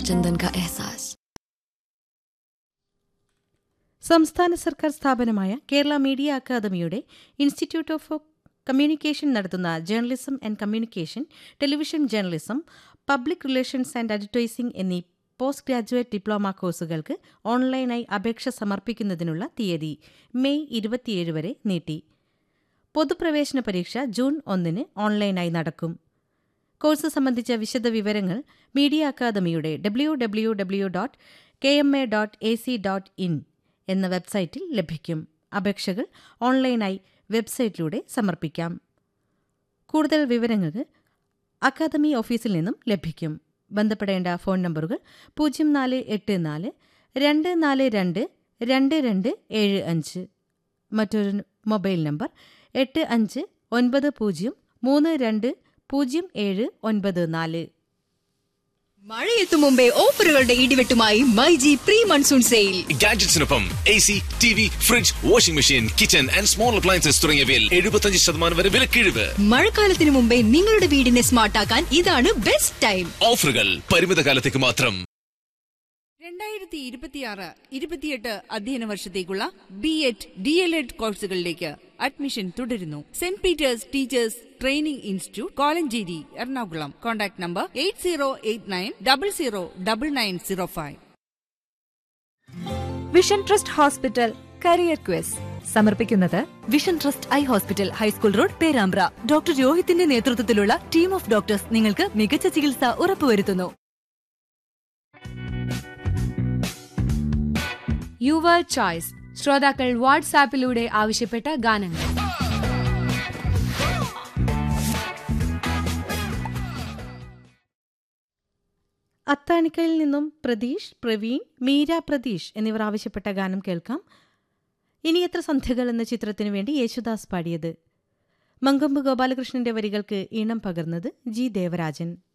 चंदन का एहसास സംസ്ഥാന സർക്കാർ സ്ഥാപനമായ കേരള മീഡിയ അക്കാദമിയുടെ ഇൻസ്റ്റിറ്റ്യൂട്ട് ഓഫ് കമ്മ്യൂണിക്കേഷൻ നടത്തുന്ന journalism and communication television journalism public relations and advertising എന്നീ പോസ്റ്റ് ഗ്രാജുവേറ്റ് ഡിപ്ലോമ കോഴ്സുകൾക്ക് ഓൺലൈനായി അപേക്ഷ സമർപ്പിക്കുന്നതിനുള്ള തീയതി മെയ് ഇരുപത്തിയേഴ് വരെ നീട്ടി പൊതുപ്രവേശന പരീക്ഷ ജൂൺ ഒന്നിന് ഓൺലൈനായി നടക്കും കോഴ്സ് സംബന്ധിച്ച വിശദ വിവരങ്ങൾ മീഡിയ അക്കാദമിയുടെ W W W dot K M A dot A C dot in എന്ന വെബ്സൈറ്റിൽ ലഭിക്കും അപേക്ഷകൾ ഓൺലൈനായി വെബ്സൈറ്റിലൂടെ സമർപ്പിക്കാം കൂടുതൽ വിവരങ്ങൾക്ക് അക്കാദമി ഓഫീസിൽ നിന്നും ലഭിക്കും ബന്ധപ്പെടേണ്ട ഫോൺ നമ്പറുകൾ പൂജ്യം നാല് എട്ട് നാല് രണ്ട് നാല് രണ്ട് രണ്ട് രണ്ട് ഏഴ് അഞ്ച് മറ്റൊരു മൊബൈൽ നമ്പർ എട്ട് അഞ്ച് ഒൻപത് പൂജ്യം മൂന്ന് രണ്ട് പൂജ്യം ഏഴ് ഒൻപത് നാല് മഴയെത്തും മുമ്പേ ഓഫറുകളുടെ ഇടിവെട്ടുമായി മൈജി പ്രീ മൺസൂൺ സെയിൽ ഗാഡ്ജറ്റ്സിനൊപ്പം A C T V fridge washing machine kitchen and small appliances തുടങ്ങിയവയിൽ എഴുപത്തഞ്ച് ശതമാനം വരെ വിലക്കിഴിവ് മഴക്കാലത്തിനു മുമ്പേ നിങ്ങളുടെ വീടിനെ സ്മാർട്ടാക്കാൻ ഇതാണ് ബെസ്റ്റ് ടൈം ഓഫറുകൾ പരിമിത കാലത്തേക്ക് മാത്രം രണ്ടായിരത്തി ഇരുപത്തിയാറ് ഇരുപത്തിയെട്ട് അധ്യയന വർഷത്തേക്കുള്ള B Ed D El Ed കോഴ്സുകളിലേക്ക് അഡ്മിഷൻ തുടരുന്നു saint Peter's teachers training institute Kolenchery Ernakulam contact number eight zero eight nine double zero double nine zero five vision trust hospital career quiz സമർപ്പിക്കുന്നത് vision trust eye hospital high school road Perambra doctor രോഹിത്തിന്റെ നേതൃത്വത്തിലുള്ള team of doctors നിങ്ങൾക്ക് മികച്ച ചികിത്സ ഉറപ്പുവരുത്തുന്നു your choice ശ്രോതാക്കൾ വാട്സാപ്പിലൂടെ ആവശ്യപ്പെട്ട ഗാനങ്ങൾ അത്താണിക്കയിൽ നിന്നും പ്രതീഷ് പ്രവീൺ മീര പ്രതീഷ് എന്നിവർ ആവശ്യപ്പെട്ട ഗാനം കേൾക്കാം ഇനി എത്ര സന്ധ്യകൾ എന്ന ചിത്രത്തിനു വേണ്ടി യേശുദാസ് പാടിയത് മങ്കമ്പ് ഗോപാലകൃഷ്ണന്റെ വരികൾക്ക് ഈണം പകർന്നത് ജി ദേവരാജൻ